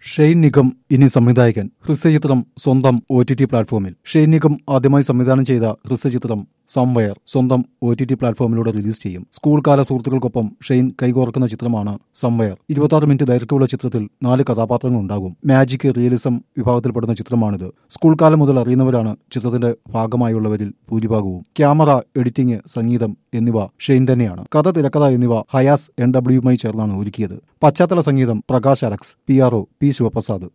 Shane Nigam ഇനി സംവിധായകൻ ഹ്രസ്വചിത്രം സ്വന്തം ഒ ടി ടി പ്ലാറ്റ്ഫോമിൽ ഷെയ്ൻ നിഗം ആദ്യമായി സംവിധാനം ചെയ്ത ഹ്രസ്വചിത്രം സംവയർ സ്വന്തം ഒ ടി ടി പ്ലാറ്റ്ഫോമിലൂടെ റിലീസ് ചെയ്യും സ്കൂൾ കാല സുഹൃത്തുക്കൾക്കൊപ്പം ഷെയ്ൻ കൈകോർക്കുന്ന ചിത്രമാണ് സംവയർ ഇരുപത്തി മിനിറ്റ് ദൈർഘ്യമുള്ള ചിത്രത്തിൽ നാല് കഥാപാത്രങ്ങൾ ഉണ്ടാകും മാജിക് റിയലിസം വിഭാഗത്തിൽപ്പെടുന്ന ചിത്രമാണിത് സ്കൂൾ കാലം മുതൽ അറിയുന്നവരാണ് ചിത്രത്തിന്റെ ഭാഗമായുള്ളവരിൽ ഭൂരിഭാഗവും ക്യാമറ എഡിറ്റിംഗ് സംഗീതം എന്നിവ ഷെയ്ൻ തന്നെയാണ് കഥ തിരക്കഥ എന്നിവ ഹയാസ് എൻ ഡബ്ല്യുമായി ചേർന്നാണ് ഒരുക്കിയത് പശ്ചാത്തല സംഗീതം Prakash Alex P R O P Sivaprasad